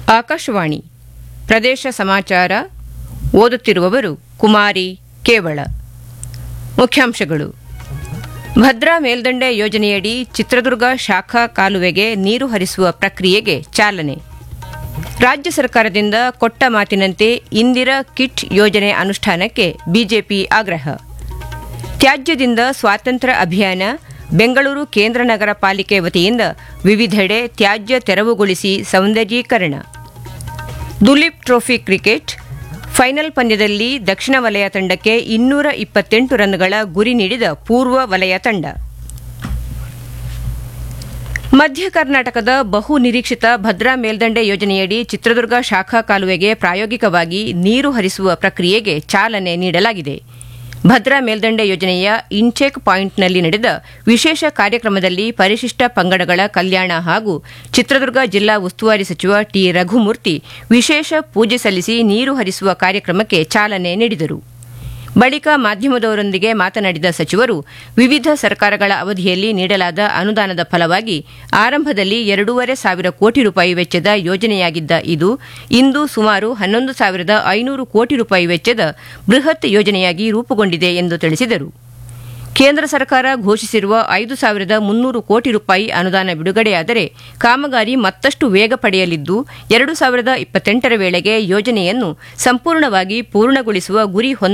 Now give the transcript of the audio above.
ಆಕಾಶವಾಣಿ ಪ್ರದೇಶ ಸಮಾಚಾರ ಓದುತ್ತಿರುವವರು ಕುಮಾರಿ ಕೇವಳ ಮುಖ್ಯಾಂಶಗಳು ಭದ್ರಾ ಮೇಲ್ದಂಡೆ ಯೋಜನೆಯಡಿ ಚಿತ್ರದುರ್ಗ ಶಾಖಾ ಕಾಲುವೆಗೆ ನೀರು ಹರಿಸುವ ಪ್ರಕ್ರಿಯೆಗೆ ಚಾಲನೆ ರಾಜ್ಯ ಸರ್ಕಾರದಿಂದ ಕೊಟ್ಟ ಮಾತಿನಂತೆ ಇಂದಿರಾ ಕಿಟ್ ಯೋಜನೆ ಅನುಷ್ಠಾನಕ್ಕೆ ಬಿಜೆಪಿ ಆಗ್ರಹ ತ್ಯಾಜ್ಯದಿಂದ ಸ್ವಾತಂತ್ರ್ಯ ಅಭಿಯಾನ ಬೆಂಗಳೂರು ಕೇಂದ್ರ ನಗರ ಪಾಲಿಕೆ ವತಿಯಿಂದ ವಿವಿಧೆಡೆ ತ್ಯಾಜ್ಯ ತೆರವುಗೊಳಿಸಿ ಸೌಂದರ್ಯೀಕರಣ ದುಲೀಪ್ ಟ್ರೋಫಿ ಕ್ರಿಕೆಟ್ ಫೈನಲ್ ಪಂದ್ಯದಲ್ಲಿ ದಕ್ಷಿಣ ವಲಯ ತಂಡಕ್ಕೆ ಇನ್ನೂರ ಇಪ್ಪತ್ತೆಂಟು ರನ್ಗಳ ಗುರಿ ನೀಡಿದ ಪೂರ್ವ ವಲಯ ತಂಡ ಮಧ್ಯ ಕರ್ನಾಟಕದ ಬಹು ನಿರೀಕ್ಷಿತ ಭದ್ರಾ ಮೇಲ್ದಂಡೆ ಯೋಜನೆಯಡಿ ಚಿತ್ರದುರ್ಗ ಶಾಖಾ ಕಾಲುವೆಗೆ ಪ್ರಾಯೋಗಿಕವಾಗಿ ನೀರು ಹರಿಸುವ ಪ್ರಕ್ರಿಯೆಗೆ ಚಾಲನೆ ನೀಡಲಾಗಿದೆ ಭದ್ರಾ ಮೇಲ್ದಂಡೆ ಯೋಜನೆಯ ಇನ್ಚೆಕ್ ಪಾಯಿಂಟ್ನಲ್ಲಿ ನಡೆದ ವಿಶೇಷ ಕಾರ್ಯಕ್ರಮದಲ್ಲಿ ಪರಿಶಿಷ್ಟ ಪಂಗಡಗಳ ಕಲ್ಯಾಣ ಹಾಗೂ ಚಿತ್ರದುರ್ಗ ಜಿಲ್ಲಾ ಉಸ್ತುವಾರಿ ಸಚಿವ ಟಿ ರಘುಮೂರ್ತಿ ವಿಶೇಷ ಪೂಜೆ ಸಲ್ಲಿಸಿ ನೀರು ಹರಿಸುವ ಕಾರ್ಯಕ್ರಮಕ್ಕೆ ಚಾಲನೆ ನೀಡಿದರು ಬಳಿಕ ಮಾಧ್ಯಮದವರೊಂದಿಗೆ ಮಾತನಾಡಿದ ಸಚಿವರು ವಿವಿಧ ಸರ್ಕಾರಗಳ ಅವಧಿಯಲ್ಲಿ ನೀಡಲಾದ ಅನುದಾನದ ಫಲವಾಗಿ ಆರಂಭದಲ್ಲಿ ಎರಡೂವರೆ ಸಾವಿರ ಕೋಟಿ ರೂಪಾಯಿ ವೆಚ್ಚದ ಯೋಜನೆಯಾಗಿದ್ದ ಇದು ಇಂದು ಸುಮಾರು ಹನ್ನೊಂದು ಸಾವಿರದ ಐನೂರು ಕೋಟಿ ರೂಪಾಯಿ ವೆಚ್ಚದ ಬೃಹತ್ ಯೋಜನೆಯಾಗಿ ರೂಪುಗೊಂಡಿದೆ ಎಂದು ತಿಳಿಸಿದರು ಕೇಂದ್ರ ಸರ್ಕಾರ ಘೋಷಿಸಿರುವ ಐದು ಸಾವಿರದ ಮುನ್ನೂರು ಕೋಟಿ ರೂಪಾಯಿ ಅನುದಾನ ಬಿಡುಗಡೆಯಾದರೆ ಕಾಮಗಾರಿ ಮತ್ತಷ್ಟು ವೇಗ ಪಡೆಯಲಿದ್ದು ಎರಡು ಸಾವಿರದ ಇಪ್ಪತ್ತೆಂಟರ ವೇಳೆಗೆ ಯೋಜನೆಯನ್ನು ಸಂಪೂರ್ಣವಾಗಿ ಪೂರ್ಣಗೊಳಿಸುವ ಗುರಿ ಹೊಂದ